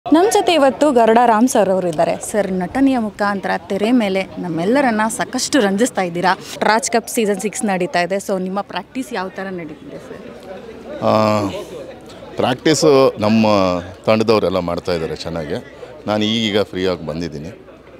ನಮ್ಮ ಜೊತೆ ಇವತ್ತು ಗರುಡ ರಾಮ್ ಸರ್ ಅವರು ಇದ್ದಾರೆ ಸರ್ ನಟನೆಯ ಮುಖಾಂತರ ತೆರೆ ಮೇಲೆ ನಮ್ಮೆಲ್ಲರನ್ನ ಸಾಕಷ್ಟು ರಂಜಿಸ್ತಾ ಇದ್ದೀರಾ ರಾಜ್ ಕಪ್ ಸೀಸನ್ ಸಿಕ್ಸ್ ನಡೀತಾ ಇದೆ ಸೊ ನಿಮ್ಮ ಪ್ರಾಕ್ಟೀಸ್ ಯಾವ ಥರ ನಡೀತಿದೆ ಸರ್ ಪ್ರಾಕ್ಟೀಸು ನಮ್ಮ ತಂಡದವರೆಲ್ಲ ಮಾಡ್ತಾ ಇದ್ದಾರೆ ಚೆನ್ನಾಗಿ ನಾನು ಈಗೀಗ ಫ್ರೀಯಾಗಿ ಬಂದಿದ್ದೀನಿ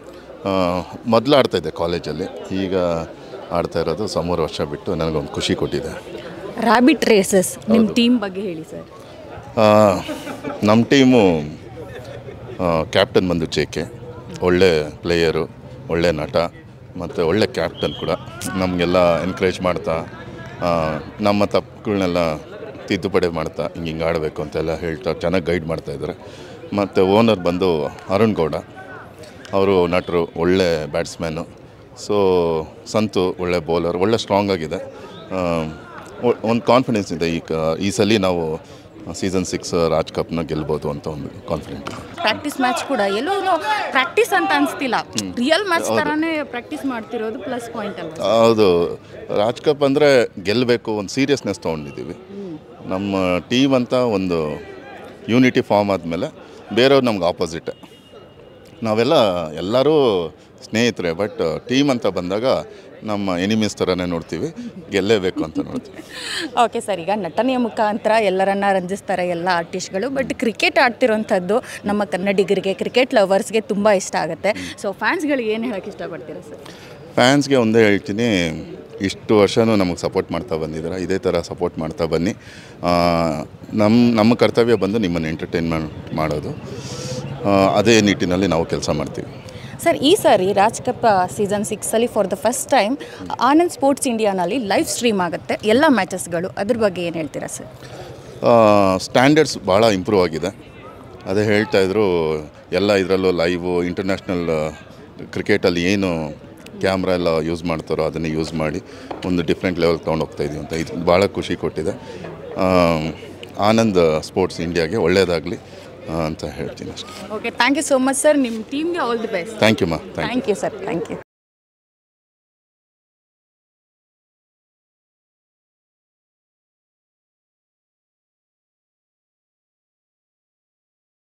ಮೊದಲು ಆಡ್ತಾಯಿದ್ದೆ ಕಾಲೇಜಲ್ಲಿ ಈಗ ಆಡ್ತಾ ಇರೋದು ಸ ಮೂರು ವರ್ಷ ಬಿಟ್ಟು ನನಗೊಂದು ಖುಷಿ ಕೊಟ್ಟಿದೆ ರ್ಯಾಬಿಟ್ ರೇಸಸ್ ನಿಮ್ಮ ಟೀಮ್ ಬಗ್ಗೆ ಹೇಳಿ ಸರ್ ಆ, ನಮ್ಮ ಟೀಮು ಕ್ಯಾಪ್ಟನ್ ಬಂದು ಜೆ ಕೆ ಒಳ್ಳೆ ಪ್ಲೇಯರು ಒಳ್ಳೆ ನಟ ಮತ್ತು ಒಳ್ಳೆ ಕ್ಯಾಪ್ಟನ್ ಕೂಡ ನಮಗೆಲ್ಲ ಎನ್ಕರೇಜ್ ಮಾಡ್ತಾ ಆ, ನಮ್ಮ ತಪ್ಪುಗಳನ್ನೆಲ್ಲ ತಿದ್ದುಪಡಿ ಮಾಡ್ತಾ ಹಿಂಗೆ ಹಿಂಗೆ ಆಡಬೇಕು ಅಂತೆಲ್ಲ ಹೇಳ್ತಾ ಚೆನ್ನಾಗಿ ಗೈಡ್ ಮಾಡ್ತಾಯಿದ್ದಾರೆ ಮತ್ತು ಓನರ್ ಬಂದು ಅರುಣ್ ಗೌಡ ಅವರು ನಟರು ಒಳ್ಳೆ ಬ್ಯಾಟ್ಸ್ಮ್ಯಾನು ಸೊ ಸಂತು ಒಳ್ಳೆ ಬೌಲರ್ ಒಳ್ಳೆ ಸ್ಟ್ರಾಂಗ್ ಆಗಿದೆ ಒಂದು ಕಾನ್ಫಿಡೆನ್ಸ್ ಇದೆ ಈ ಕ ಈ ಸಲ ನಾವು ಸೀಸನ್ ಸಿಕ್ಸ್ ರಾಜ್ ಕಪ್ನ ಗೆಲ್ಬೋದು ಅಂತ ಒಂದು ಕಾನ್ಫಿಡೆಂಟ್ ಇದೆ ಪ್ರಾಕ್ಟೀಸ್ ಮ್ಯಾಚ್ ಕೂಡ ಎಲ್ಲೂ ಪ್ರಾಕ್ಟೀಸ್ ಅಂತ ಅನಿಸ್ತಿಲ್ಲ ರಿಯಲ್ ಮ್ಯಾಚ್ ಥರನೇ ಪ್ರಾಕ್ಟೀಸ್ ಮಾಡ್ತಿರೋದು ಪ್ಲಸ್ ಪಾಯಿಂಟ್ ಅಲ್ಲ ಹೌದು ರಾಜ್ ಕಪ್ ಅಂದರೆ ಗೆಲ್ಲಬೇಕು ಒಂದು ಸೀರಿಯಸ್ನೆಸ್ ತೊಗೊಂಡಿದ್ದೀವಿ ನಮ್ಮ ಟೀಮ್ ಅಂತ ಒಂದು ಯೂನಿಟಿ ಫಾರ್ಮ್ ಆದಮೇಲೆ ಬೇರೆಯವ್ರು ನಮ್ಗೆ ಆಪೋಸಿಟೆ ನಾವೆಲ್ಲ ಎಲ್ಲರೂ ಸ್ನೇಹಿತರೆ ಬಟ್ ಟೀಮ್ ಅಂತ ಬಂದಾಗ ನಮ್ಮ ಎನಿಮೀಸ್ ಥರನೇ ನೋಡ್ತೀವಿ ಗೆಲ್ಲೇಬೇಕು ಅಂತ ನೋಡ್ತೀವಿ ಓಕೆ ಸರ್ ಈಗ ನಟನೆಯ ಮುಖಾಂತರ ಎಲ್ಲರನ್ನ ರಂಜಿಸ್ತಾರೆ ಎಲ್ಲ ಆರ್ಟಿಸ್ಟ್ಗಳು ಬಟ್ ಕ್ರಿಕೆಟ್ ಆಡ್ತಿರೋಂಥದ್ದು ನಮ್ಮ ಕನ್ನಡಿಗರಿಗೆ ಕ್ರಿಕೆಟ್ ಲವರ್ಸ್ಗೆ ತುಂಬ ಇಷ್ಟ ಆಗುತ್ತೆ ಸೊ ಫ್ಯಾನ್ಸ್ಗಳಿಗೆ ಏನು ಹೇಳೋಕ್ಕೆ ಇಷ್ಟಪಡ್ತೀರಾ ಸರ್ ಫ್ಯಾನ್ಸ್ಗೆ ಒಂದೇ ಹೇಳ್ತೀನಿ ಇಷ್ಟು ವರ್ಷವೂ ನಮಗೆ ಸಪೋರ್ಟ್ ಮಾಡ್ತಾ ಬಂದಿದ್ದಾರೆ ಇದೇ ಥರ ಸಪೋರ್ಟ್ ಮಾಡ್ತಾ ಬನ್ನಿ ಆ, ನಮ್ಮ ನಮ್ಮ ಕರ್ತವ್ಯ ಬಂದು ನಿಮ್ಮನ್ನು ಎಂಟರ್ಟೈನ್ಮೆಂಟ್ ಮಾಡೋದು ಆ, ಅದೇ ನಿಟ್ಟಿನಲ್ಲಿ ನಾವು ಕೆಲಸ ಮಾಡ್ತೀವಿ ಸರ್ ಈ ಸಾರಿ ರಾಜ್ ಕಪ್ ಸೀಸನ್ ಸಿಕ್ಸಲ್ಲಿ for the first time Anand sports ಇಂಡಿಯಾನಲ್ಲಿ ಲೈವ್ ಸ್ಟ್ರೀಮ್ ಆಗುತ್ತೆ ಎಲ್ಲ ಮ್ಯಾಚಸ್ಗಳು ಅದ್ರ ಬಗ್ಗೆ ಏನು ಹೇಳ್ತೀರಾ ಸರ್ ಸ್ಟ್ಯಾಂಡರ್ಡ್ಸ್ ಭಾಳ ಇಂಪ್ರೂವ್ ಆಗಿದೆ ಅದೇ ಹೇಳ್ತಾ ಇದ್ರು ಎಲ್ಲ ಇದರಲ್ಲೂ ಲೈವು ಇಂಟರ್ನ್ಯಾಷನಲ್ ಕ್ರಿಕೆಟಲ್ಲಿ ಏನು ಕ್ಯಾಮ್ರಾ ಎಲ್ಲ ಯೂಸ್ ಮಾಡ್ತಾರೋ ಅದನ್ನು ಯೂಸ್ ಮಾಡಿ ಒಂದು ಡಿಫ್ರೆಂಟ್ ಲೆವೆಲ್ ತೊಗೊಂಡು ಹೋಗ್ತಾ ಇದೀವಿ ಅಂತ ಇದು ಭಾಳ ಖುಷಿ ಕೊಟ್ಟಿದೆ ಆ, ಆನಂದ್ ಸ್ಪೋರ್ಟ್ಸ್ ಇಂಡಿಯಾಗೆ ಒಳ್ಳೆಯದಾಗಲಿ ಅಂತ ಹೇಳ್ತೀನಿ ಅಷ್ಟೇ okay thank you so much sir ನಿಮ್ಮ ಟೀಮ್ಗೆ all the best thank you ಮಾ thank you thank you sir thank you